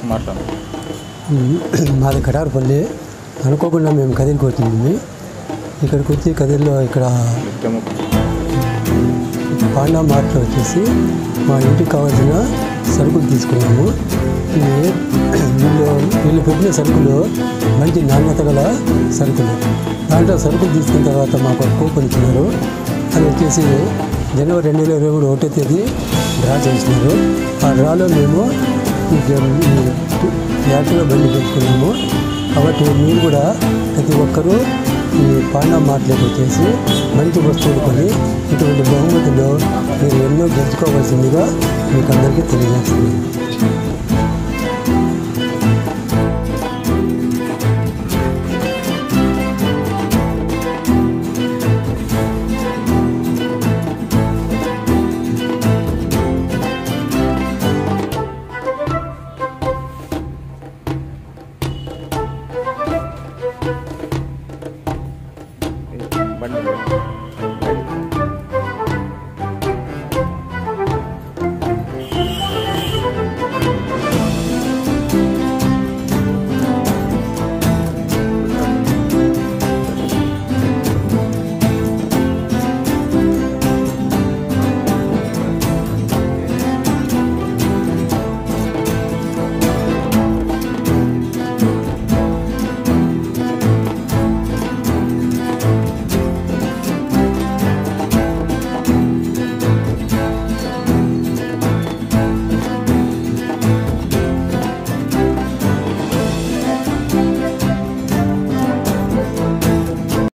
మాట్లాడు మాది కటారపల్లి అనుకోకుండా మేము కదిరికి వచ్చింది ఇక్కడికి వచ్చి కదిరిలో ఇక్కడ పాండా మార్ట్లో వచ్చేసి మా ఇంటికి కావాల్సిన సరుకులు తీసుకున్నాము ఇవి వీళ్ళు వీళ్ళు పెట్టిన సరుకులు మంచి నాణ్యత గల సరుకులు దాంట్లో సరుకులు తీసుకున్న తర్వాత మాకు ఒక కూపన్ ఇచ్చినారు అది వచ్చేసి జనవరి రెండు వేల ఇరవై మూడు ఒకటో తేదీ డ్రా చేసినారు ఆ డ్రాలో మేము ఈ జ- ఈ యాక్టివ్గా బండి పెట్టుకున్నాము కాబట్టి మీరు కూడా ప్రతి ఒక్కరూ ఈ పాండా మార్ట్లోకి వచ్చేసి మంచి వస్తువులు కొని ఇటువంటి బహుమతులు మీరు ఎన్నో గెలుచుకోవాల్సిందిగా మీకు అందరికీ తెలియజేస్తున్నాను